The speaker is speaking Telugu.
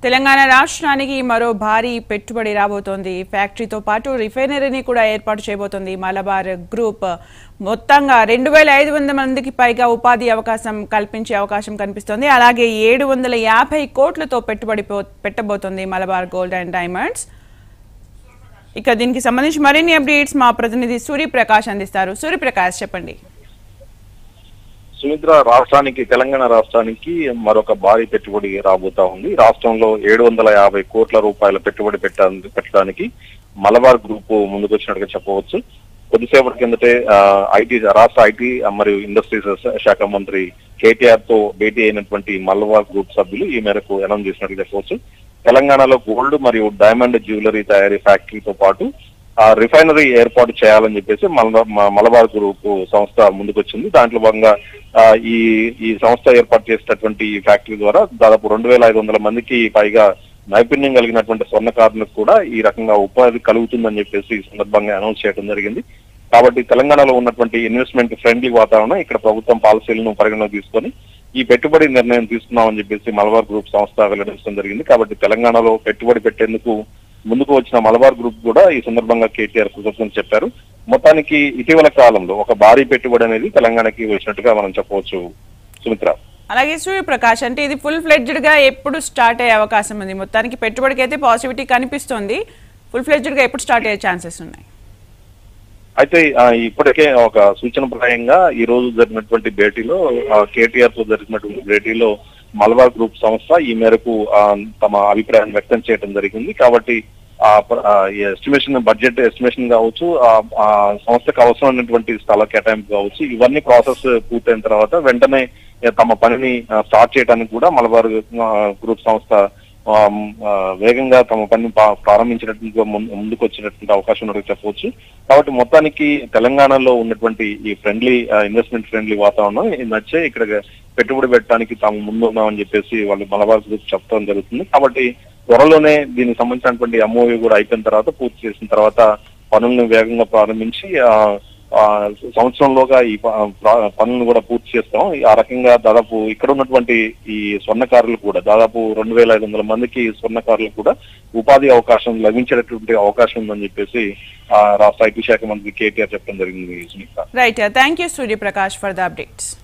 తెలంగాణ రాష్ట్రానికి మరో భారీ పెట్టుబడి రాబోతోంది ఫ్యాక్టరీతో పాటు రిఫైనరీని కూడా ఏర్పాటు చేయబోతోంది మలబార్ గ్రూప్ మొత్తంగా రెండు వేల ఐదు వందల మందికి పైగా ఉపాధి అవకాశం కల్పించే అవకాశం కనిపిస్తోంది అలాగే ఏడు వందల యాభై కోట్లతో పెట్టుబడి పో- పెట్టబోతోంది మలబార్ గోల్డ్ అండ్ డైమండ్స్ ఇక దీనికి సంబంధించి మరిన్ని అప్డేట్స్ మా ప్రతినిధి సూర్యప్రకాష్ అందిస్తారు సూర్యప్రకాష్ చెప్పండి సుమిత్ర రాష్ట్రానికి తెలంగాణ రాష్ట్రానికి మరొక భారీ పెట్టుబడి రాబోతా ఉంది రాష్ట్రంలో ఏడు వందల యాభై కోట్ల రూపాయల పెట్టుబడి పెట్టా పెట్టడానికి మలబార్ గ్రూప్ ముందుకొచ్చినట్టుగా చెప్పవచ్చు కొద్దిసేపటి కిందటే ఐటీ రాష్ట్ర ఐటీ మరియు ఇండస్ట్రీస్ శాఖ మంత్రి కేటీఆర్ తో భేటీ అయినటువంటి మలబార్ గ్రూప్ సభ్యులు ఈ మేరకు అనౌన్స్ చేసినట్టుగా చెప్పవచ్చు తెలంగాణలో గోల్డ్ మరియు డైమండ్ జ్యువెలరీ తయారీ ఫ్యాక్టరీతో పాటు ఆ రిఫైనరీ ఏర్పాటు చేయాలని చెప్పేసి మలబార్ మ- మలబార్ గ్రూప్ సంస్థ ముందుకొచ్చింది దాంట్లో భాగంగా ఆ, ఈ ఈ సంస్థ ఏర్పాటు చేసినటువంటి ఈ ఫ్యాక్టరీ ద్వారా దాదాపు రెండు వేల ఐదు వందల మందికి పైగా నైపుణ్యం కలిగినటువంటి స్వర్ణకారులకు కూడా ఈ రకంగా ఉపాధి కలుగుతుందని చెప్పేసి ఈ సందర్భంగా అనౌన్స్ చేయడం జరిగింది కాబట్టి తెలంగాణలో ఉన్నటువంటి ఇన్వెస్ట్మెంట్ ఫ్రెండ్లీ వాతావరణం ఇక్కడ ప్రభుత్వం పాలసీలను పరిగణలోకి తీసుకొని ఈ పెట్టుబడి నిర్ణయం తీసుకున్నామని చెప్పేసి మలబార్ గ్రూప్ సంస్థ వెల్లడించడం జరిగింది కాబట్టి తెలంగాణలో పెట్టుబడి పెట్టేందుకు ముందుకు వచ్చిన మలబార్ గ్రూప్ కూడా ఈ సందర్భంగా కేటీఆర్ కృతజ్ఞతలు చెప్పారు మొత్తానికి ఇటీవల కాలంలో ఒక భారీ పెట్టుబడి అనేది తెలంగాణకి వచ్చినట్టుగా మనం చెప్పవచ్చు సుమిత్ర అలాగే సూర్యప్రకాష్ అంటే ఇది ఫుల్ ఫ్లెడ్జ్డ్ గా ఎప్పుడు స్టార్ట్ అయ్యే అవకాశం ఉంది మొత్తానికి పెట్టుబడికి అయితే పాజిటివిటీ కనిపిస్తుంది ఫుల్ ఫ్లెడ్జ్డ్ గా ఎప్పుడు స్టార్ట్ అయ్యే ఛాన్సెస్ ఉన్నాయి అయితే ఆ, ఇప్పటికే ఒక సూచన ప్రాయంగా ఈ రోజు జరిగినటువంటి భేటీలో కేటీఆర్ తో జరిగినటువంటి భేటీలో మలబార్ గ్రూప్ సంస్థ ఈ మేరకు ఆ, తమ అభిప్రాయాన్ని వ్యక్తం చేయడం జరిగింది కాబట్టి ఆ ప్ర- ఆ, ఈ ఎస్టిమేషన్ బడ్జెట్ ఎస్టిమేషన్ కావచ్చు ఆ ఆ సంస్థకు అవసరమైనటువంటి స్థల కేటాయింపు కావచ్చు ఇవన్నీ ప్రాసెస్ పూర్తయిన తర్వాత వెంటనే తమ పనిని స్టార్ట్ చేయడానికి కూడా మలబార్ ఆ, గ్రూప్ సంస్థ ఆ, ఆ, వేగంగా తమ పనిని పా- ప్రారంభించినట్టు ముందుకు వచ్చినటువంటి అవకాశం ఉన్నట్టు చెప్పవచ్చు కాబట్టి మొత్తానికి తెలంగాణలో ఉన్నటువంటి ఈ ఫ్రెండ్లీ ఇన్వెస్ట్మెంట్ ఫ్రెండ్లీ వాతావరణం ఈ నచ్చే ఇక్కడ పెట్టుబడి పెట్టడానికి తాము ముందున్నామని చెప్పేసి వాళ్ళు మలబార్ గ్రూప్ చెప్పడం జరుగుతుంది కాబట్టి త్వరలోనే దీనికి సంబంధించినటువంటి ఎంఓవి కూడా అయిపోయిన తర్వాత పూర్తి చేసిన తర్వాత పనులను వేగంగా ప్రారంభించి ఆ, ఆ, సంవత్సరంలోగా ఈ ప- ప్రా- పనులను కూడా పూర్తి చేస్తాం ఆ రకంగా దాదాపు ఇక్కడ ఉన్నటువంటి ఈ స్వర్ణకారులు కూడా దాదాపు రెండు వేల ఐదు వందల మందికి స్వర్ణకారులకు కూడా ఉపాధి అవకాశం లభించేటటువంటి అవకాశం ఉందని చెప్పేసి ఆ, రాష్ట్ర ఐటీ శాఖ మంత్రి కేటీఆర్ చెప్పడం జరిగింది Sunitha right thank you Suryaprakash for the updates